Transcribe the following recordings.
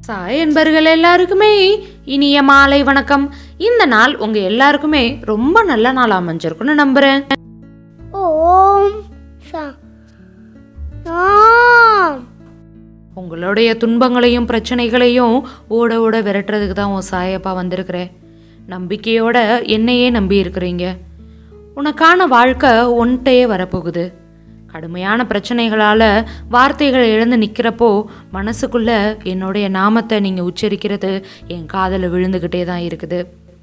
சாய் என்பர்கள் எல்லாருக்குமே இனிய மாலை வணக்கம் இந்த நாள் உங்க எல்லாருக்குமே ரொம்ப நல்ல நாள் அமைஞ்சிருக்கும்னு நம்புறேன் ஓம் சா ஆம் உங்களுடைய துன்பங்களையும் பிரச்சனைகளையும் ஓட ஓட விரட்டுறதுக்கு தான் உன் சாயப்பா வந்திருக்கிறேன் நம்பிக்கையோட என்னையே நம்பி இருக்கிறீங்க உனக்கான வாழ்க்கை ஒன்ட்டையே வரப்போகுது கடுமையான பிரச்சனைகளால் வார்த்தைகள் எழுந்து நிற்கிறப்போ மனசுக்குள்ள என்னுடைய நாமத்தை நீங்கள் உச்சரிக்கிறது என் காதில் விழுந்துக்கிட்டே தான் இருக்குது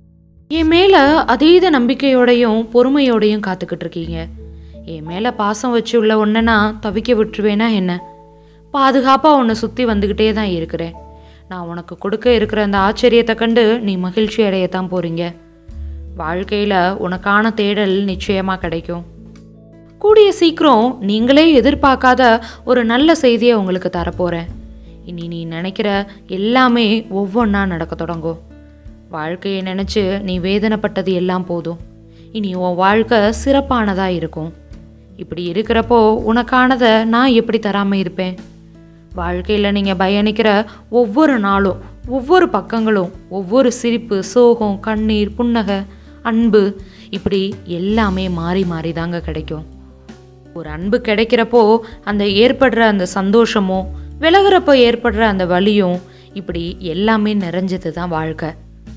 என் மேலே அதீத நம்பிக்கையோடையும் பொறுமையோடையும் காத்துக்கிட்டு இருக்கீங்க என் மேலே பாசம் வச்சு உள்ள ஒன்றை நான் தவிக்க விட்டுருவேனா என்ன பாதுகாப்பாக உன்னை சுற்றி வந்துக்கிட்டே தான் இருக்கிறேன் நான் உனக்கு கொடுக்க இருக்கிற அந்த ஆச்சரியத்தை கண்டு நீ மகிழ்ச்சி அடையத்தான் போகிறீங்க வாழ்க்கையில் உனக்கான தேடல் நிச்சயமாக கிடைக்கும் கூடிய சீக்கிரம் நீங்களே எதிர்பார்க்காத ஒரு நல்ல செய்தியை உங்களுக்கு தரப்போகிறேன் இனி நீ நினைக்கிற எல்லாமே ஒவ்வொன்றா நடக்க தொடங்கும் வாழ்க்கையை நினச்சி நீ வேதனைப்பட்டது எல்லாம் போதும் இனி உன் வாழ்க்கை சிறப்பானதாக இருக்கும் இப்படி இருக்கிறப்போ உனக்கானதை நான் எப்படி தராமல் இருப்பேன் வாழ்க்கையில் நீங்கள் பயணிக்கிற ஒவ்வொரு நாளும் ஒவ்வொரு பக்கங்களும் ஒவ்வொரு சிரிப்பு சோகம் கண்ணீர் புன்னகை அன்பு இப்படி எல்லாமே மாறி மாறி தாங்க கிடைக்கும் ஒரு அன்பு கிடைக்கிறப்போ அந்த ஏற்படுற அந்த சந்தோஷமும் விலகுறப்போ ஏற்படுற அந்த வலியும் இப்படி எல்லாமே நிறைஞ்சது தான் வாழ்க்கை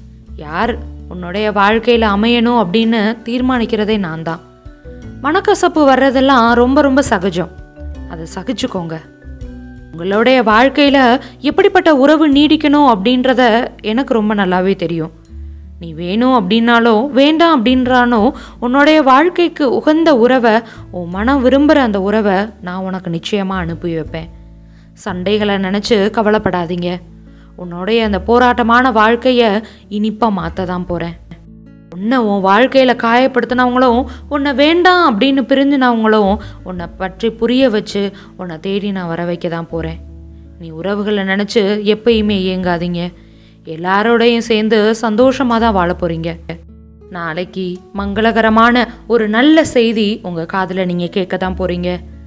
யார் உன்னுடைய வாழ்க்கையில் அமையணும் அப்படின்னு தீர்மானிக்கிறதே நான் தான் மனக்கசப்பு வர்றதெல்லாம் ரொம்ப ரொம்ப சகஜம் அதை சகிச்சுக்கோங்க உங்களுடைய வாழ்க்கையில் எப்படிப்பட்ட உறவு நீடிக்கணும் அப்படின்றத எனக்கு ரொம்ப நல்லாவே தெரியும் நீ வேணும் அப்படின்னாலோ வேண்டாம் அப்படின்றானோ உன்னுடைய வாழ்க்கைக்கு உகந்த உறவை உன் மனம் விரும்புகிற அந்த உறவை நான் உனக்கு நிச்சயமாக அனுப்பி வைப்பேன் சண்டைகளை நினச்சி கவலைப்படாதீங்க உன்னுடைய அந்த போராட்டமான வாழ்க்கையை இனிப்பாக மாற்ற தான் போகிறேன் உன்னை உன் வாழ்க்கையில் காயப்படுத்தினவங்களும் உன்னை வேண்டாம் அப்படின்னு பிரிஞ்சினவங்களும் உன்னை பற்றி புரிய வச்சு உன்னை தேடி நான் வர வைக்க தான் போகிறேன் நீ உறவுகளை நினச்சி எப்பயுமே இயங்காதீங்க எல்லாரோடையும் சேர்ந்து சந்தோஷமாக தான் வாழ போகிறீங்க நாளைக்கு மங்களகரமான ஒரு நல்ல செய்தி உங்கள் காதில் நீங்கள் கேட்க தான் போகிறீங்க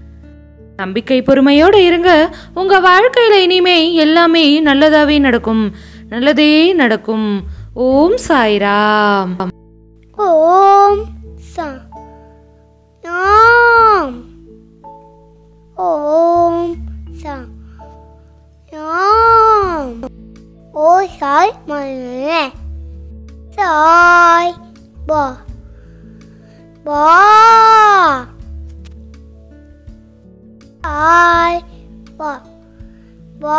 நம்பிக்கை பொறுமையோடு இருங்க உங்கள் வாழ்க்கையில் இனிமே எல்லாமே நல்லதாகவே நடக்கும் நல்லதே நடக்கும் ஓம் சாய்ராம் ஓம் சா ஆம் ஓம் சா ஆம் ஓ சாய் மனே சாய் பா பா சாய் பா பா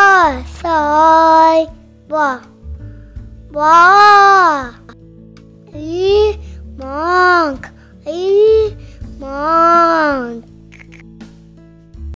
சாய் பா பா Monk.